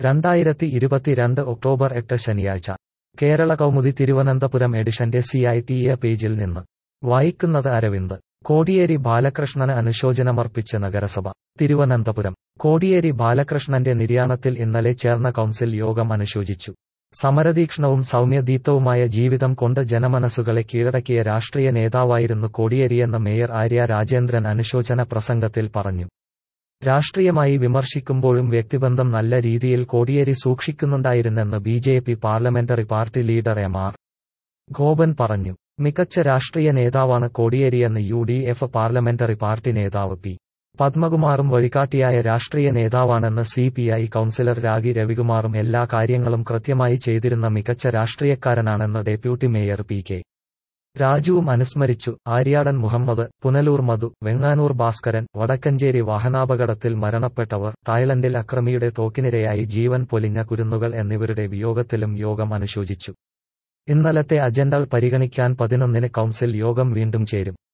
രണ്ടായിരത്തി ഇരുപത്തിരണ്ട് ഒക്ടോബർ എട്ട് ശനിയാഴ്ച കേരള കൗമുദി തിരുവനന്തപുരം എഡിഷന്റെ സി ഐ ടി എ പേജിൽ നിന്ന് വായിക്കുന്നത് അരവിന്ദ് കോടിയേരി ബാലകൃഷ്ണന് അനുശോചനമർപ്പിച്ച് നഗരസഭ തിരുവനന്തപുരം കോടിയേരി ബാലകൃഷ്ണന്റെ നിര്യാണത്തിൽ ഇന്നലെ ചേർന്ന കൗൺസിൽ യോഗം അനുശോചിച്ചു സമരതീക്ഷ്ണവും സൗമ്യദീപ്തവുമായ ജീവിതം കൊണ്ട് ജനമനസ്സുകളെ കീഴടക്കിയ രാഷ്ട്രീയ നേതാവായിരുന്നു കോടിയേരിയെന്ന് മേയർ ആര്യ രാജേന്ദ്രൻ അനുശോചന പ്രസംഗത്തിൽ പറഞ്ഞു രാഷ്ട്രീയമായി വിമർശിക്കുമ്പോഴും വ്യക്തിബന്ധം നല്ല രീതിയിൽ കോടിയേരി സൂക്ഷിക്കുന്നുണ്ടായിരുന്നെന്ന് B J P parliamentary party leader M R Gopan പറഞ്ഞു മികച്ച രാഷ്ട്രീയ നേതാവാണ് കോടിയേരിയെന്ന് U D F parliamentary party നേതാവ് പി പത്മകുമാറും വഴികാട്ടിയായ രാഷ്ട്രീയ നേതാവാണെന്ന് C P I councillor Ragi രവികുമാറും എല്ലാ കാര്യങ്ങളും കൃത്യമായി ചെയ്തിരുന്ന മികച്ച രാഷ്ട്രീയക്കാരനാണെന്ന് ഡെപ്യൂട്ടി മേയർ പി കെ രാജുവും അനുസ്മരിച്ചു ആര്യാടൻ മുഹമ്മദ് പുനലൂർ മധു വെങ്ങാനൂർ ഭാസ്കരൻ വടക്കഞ്ചേരി വാഹനാപകടത്തിൽ മരണപ്പെട്ടവർ തായ്ലൻഡിൽ അക്രമിയുടെ തോക്കിനിരയായി ജീവൻ പൊലിഞ്ഞ കുരുന്നുകൾ എന്നിവരുടെ വിയോഗത്തിലും യോഗം അനുശോചിച്ചു ഇന്നലത്തെ അജണ്ടകൾ പരിഗണിക്കാൻ പതിനൊന്നിന് കൌൺസിൽ യോഗം വീണ്ടും ചേരും